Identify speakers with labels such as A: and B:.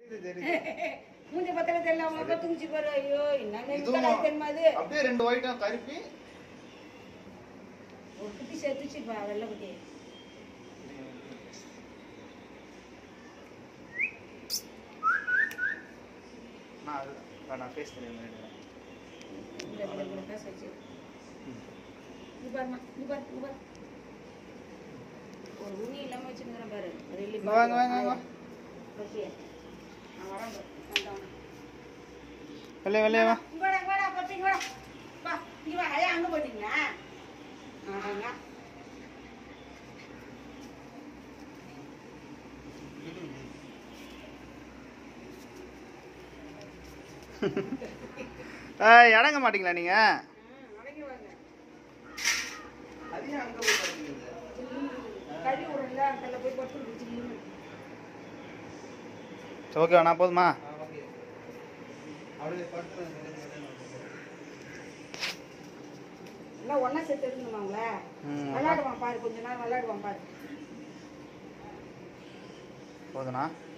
A: மூஞ்சி பத்தல தெரியல அவங்க அப்பா தூங்கிச்சு பாரு ஐயோ என்னங்க
B: இதுவும்
A: இப்ப தெரியுமா அது
B: அப்படியே ரெண்டு ஒயிட்டும் கருப்பி
A: ஒரு குட்டி சேர்த்துச்சுப்பா வெள்ளை குட்டி
B: நான் அது நான் ஃபேஸ் தெரியும்
A: இந்த இந்த இந்த காசு வச்சு இது பாருமா இது பாரு இது பாரு ஒரு உண்ணி இல்லாம வச்சுருந்தேன் பாரு அது இல்லை
B: வாங்க, வாங்க, வாங்க.
A: ஓகே நான் வரேன் பாரு. வந்தவன.
B: வெளியே வெளியே வா
A: இங்க வாடா, இங்க வாடா, பத்து, இங்க வாடா. வா, இங்க வா. ஐயா, அங்க போயிட்டீங்களா? ஆமாங்க.
B: ஏய், அடங்க மாட்டீங்களா நீங்க
A: ஆ, அடங்கி வாங்க.
B: அதையும் அங்க போய் பாருங்க
A: கழுவி விடுறேன்ல, அதுல போய் படுத்து குடிச்சிக்கின்னு.
B: ஓகேவா நான் போதுமா
A: எல்லாம் ஒண்ணா சேர்த்து எடுக்கணுமாங்களே?
B: ம்.
A: விளையாடுவான் பாரு கொஞ்ச நேரம் விளையாடுவான் பாரு
B: போதுண்ணா